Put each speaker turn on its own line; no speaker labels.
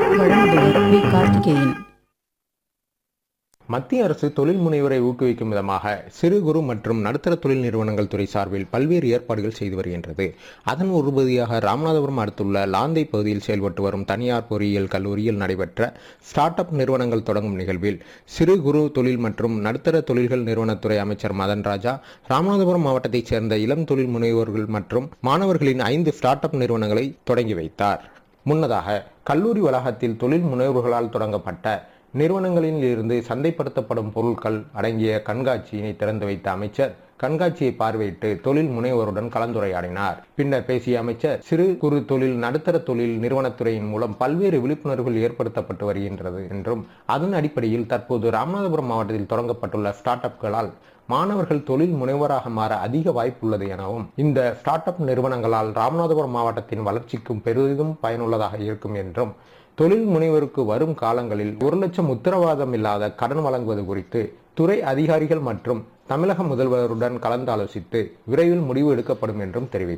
வழங்குபவர் வி கார்த்திகேயன்
மத்திய அரசு தொழில் முனைவரை ஊக்குவிக்கும் விதமாக சிறு குறு மற்றும் நடுத்தர தொழில் நிறுவனங்கள் துறை சார்பில் பல்வேறு ஏற்பாடுகள் செய்து வருகின்றது அதன் ஒரு பகுதியாக ராமநாதபுரம் அடுத்துள்ள லாந்தை பகுதியில் செயல்பட்டு வரும் தனியார் பொறியியல் கல்லூரியில் நடைபெற்ற ஸ்டார்ட் அப் நிறுவனங்கள் தொடங்கும் நிகழ்வில் சிறு குறு தொழில் மற்றும் நடுத்தர தொழில்கள் நிறுவனத்துறை அமைச்சர் மதன் ராஜா ராமநாதபுரம் மாவட்டத்தைச் சேர்ந்த இளம் தொழில் முனைவோர்கள் மற்றும் மாணவர்களின் ஐந்து ஸ்டார்ட் அப் நிறுவனங்களை தொடங்கி வைத்தார் முன்னதாக கல்லூரி வளாகத்தில் தொழில் முனைவோர்களால் தொடங்கப்பட்ட நிறுவனங்களில் இருந்து சந்தைப்படுத்தப்படும் பொருட்கள் அடங்கிய கண்காட்சியினை திறந்து வைத்த அமைச்சர் கண்காட்சியை பார்வையிட்டு தொழில் முனைவோருடன் கலந்துரையாடினார் பின்னர் பேசிய அமைச்சர் சிறு குறு தொழில் நடுத்தர தொழில் நிறுவனத்துறையின் மூலம் பல்வேறு விழிப்புணர்வுகள் ஏற்படுத்தப்பட்டு வருகின்றது என்றும் அதன் அடிப்படையில் தற்போது ராமநாதபுரம் மாவட்டத்தில் தொடங்கப்பட்டுள்ள ஸ்டார்ட் அப்களால் மாணவர்கள் தொழில் முனைவராக மாற அதிக வாய்ப்புள்ளது எனவும் இந்த ஸ்டார்ட் அப் நிறுவனங்களால் ராமநாதபுரம் மாவட்டத்தின் வளர்ச்சிக்கும் பெரிதும் பயனுள்ளதாக இருக்கும் என்றும் தொழில் முனைவருக்கு வரும் காலங்களில் ஒரு லட்சம் உத்தரவாதம் இல்லாத கடன் வழங்குவது குறித்து துறை அதிகாரிகள் மற்றும் தமிழக முதல்வருடன் கலந்து ஆலோசித்து விரைவில் முடிவு எடுக்கப்படும் என்றும் தெரிவித்தார்